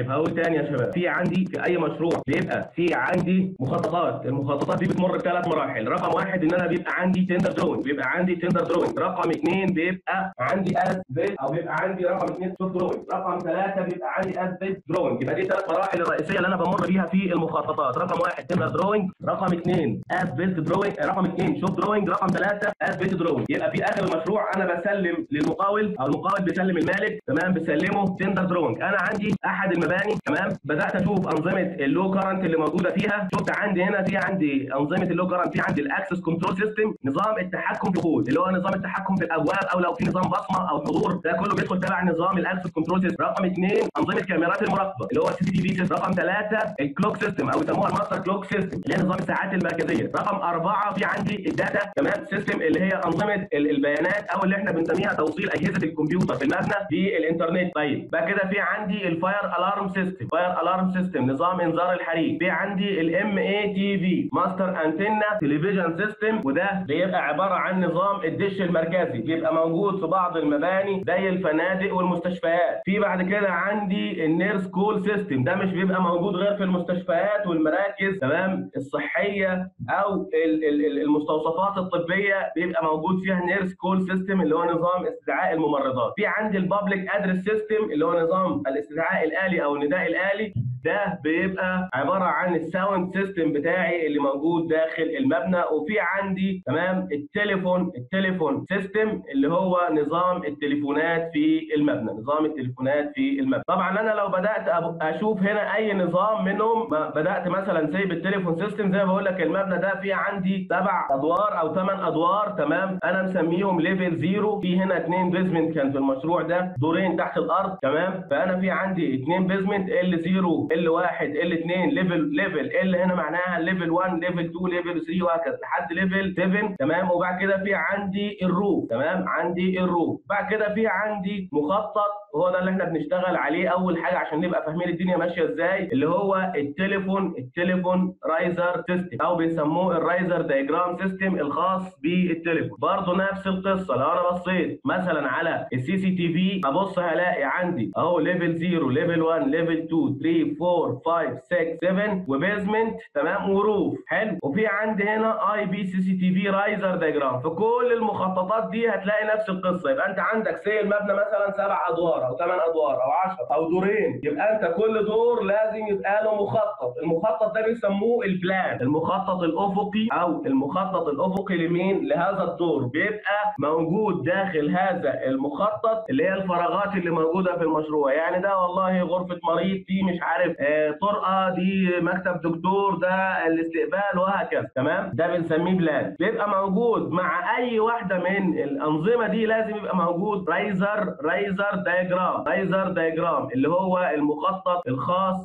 طيب هقول تاني يا شباب في عندي في اي مشروع بيبقى في عندي مخططات المخططات دي بتمر بثلاث مراحل رقم واحد ان انا بيبقى عندي تندر دروينج بيبقى عندي تندر دروينج رقم اثنين بيبقى عندي از بيت او بيبقى عندي رقم اثنين سوفت دروينج رقم ثلاثه بيبقى عندي از بيت دروينج يبقى دي ثلاث مراحل الرئيسيه اللي انا بمر بيها في المخططات رقم واحد تندر دروينج رقم اثنين از بيت دروينج رقم اثنين شوف دروينج رقم ثلاثه از بيت دروينج يبقى في اخر المشروع انا بسلم للمقاول او المقاول بيسلم المالك تمام بسلمه تندر دروينج انا عندي احد المباني تمام بدات اشوف انظمه اللو كرنت اللي موجوده فيها شفت عندي هنا في عندي انظمه اللو كرنت في عندي الاكسس كنترول سيستم نظام التحكم في الكود اللي هو نظام التحكم في الابواب او لو في نظام بصمه او حضور ده كله بيدخل تبع نظام الاكسس كنترول سيستم رقم اثنين انظمه كاميرات المراقبه اللي هو السي تي في سيستم رقم ثلاثه الكلوك سيستم او يسموها الماستر كلوك سيستم اللي هي نظام الساعات المركزيه رقم اربعه في عندي الداتا تمام سيستم اللي هي انظمه ال- البيانات او اللي احنا بنسميها توصيل اجهزه الكمبيوتر في المبنى بالانترنت طيب بقى كده في عندي الفاير الارم سيستم فاير الارم سيستم نظام انذار الحريق في عندي الام اي تي في ماستر انتنا تلفزيون سيستم وده بيبقى عباره عن نظام الدش المركزي بيبقى موجود في بعض المباني زي الفنادق والمستشفيات في بعد كده عندي النيرس كول سيستم ده مش بيبقى موجود غير في المستشفيات والمراكز تمام الصحيه او ال- ال- ال- المستوصفات الطبيه بيبقى موجود فيها نيرس كول سيستم اللي هو نظام استدعاء الممرضات في عندي البابليك ادرس سيستم اللي هو نظام الاستدعاء الالي او النداء الالي ده بيبقى عباره عن الساوند سيستم بتاعي اللي موجود داخل المبنى وفي عندي تمام التليفون التليفون سيستم اللي هو نظام التليفونات في المبنى نظام التليفونات في المبنى طبعا انا لو بدات أب- اشوف هنا اي نظام منهم ما بدات مثلا زي بالتليفون سيستم زي ما بقول لك المبنى ده فيه عندي سبع ادوار او ثمان ادوار تمام انا مسميهم ليفل زيرو في هنا اثنين بيزمنت كان في المشروع ده دورين تحت الارض تمام فانا في عندي اثنين بيزمنت ال 0 ال 1 ال 2 ليفل ليفل ال هنا معناها ليفل 1 ليفل 2 ليفل 3 وهكذا لحد ليفل 7 تمام وبعد كده في عندي الروف تمام عندي الروف بعد كده في عندي مخطط هو ده اللي احنا بنشتغل عليه اول حاجه عشان نبقى فاهمين الدنيا ماشيه ازاي اللي هو التليفون التليفون رايزر سيستم او بيسموه الرايزر دايجرام سيستم الخاص بالتليفون برضه نفس القصه لو انا بصيت مثلا على السي سي تي في ابص هلاقي عندي اهو ليفل 0 ليفل 1 ليفل 2 3 4 5 6 7 وبيزمنت تمام وروف حلو وفي عندي هنا اي بي سي سي تي في رايزر دايجرام في كل المخططات دي هتلاقي نفس القصه يبقى انت عندك سي المبنى مثلا سبع ادوار او ثمان ادوار او 10 او دورين يبقى انت كل دور لازم يبقى له مخطط المخطط ده بيسموه البلان المخطط الافقي او المخطط الافقي لمين لهذا الدور بيبقى موجود داخل هذا المخطط اللي هي الفراغات اللي موجوده في المشروع يعني ده والله غرفه مريض دي مش عارف آه طرقه دي مكتب دكتور ده الاستقبال وهكذا تمام ده بنسميه بلان بيبقى موجود مع اي واحده من الانظمه دي لازم يبقى موجود رايزر رايزر دايجرام رايزر دايجرام اللي هو المخطط الخاص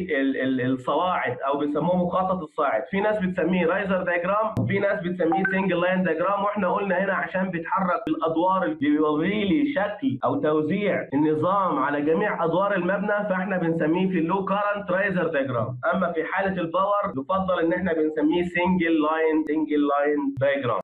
بالصواعد او بيسموه مخطط الصاعد في ناس بتسميه رايزر دايجرام وفي ناس بتسميه سنجل لاين دايجرام واحنا قلنا هنا عشان بيتحرك بالادوار اللي بيوري لي شكل او توزيع النظام على جميع ادوار المبنى فاحنا بنسميه في اللو كارنت رايزر دايجرام اما في حاله الباور يفضل ان احنا بنسميه سنجل لاين سنجل لاين دايجرام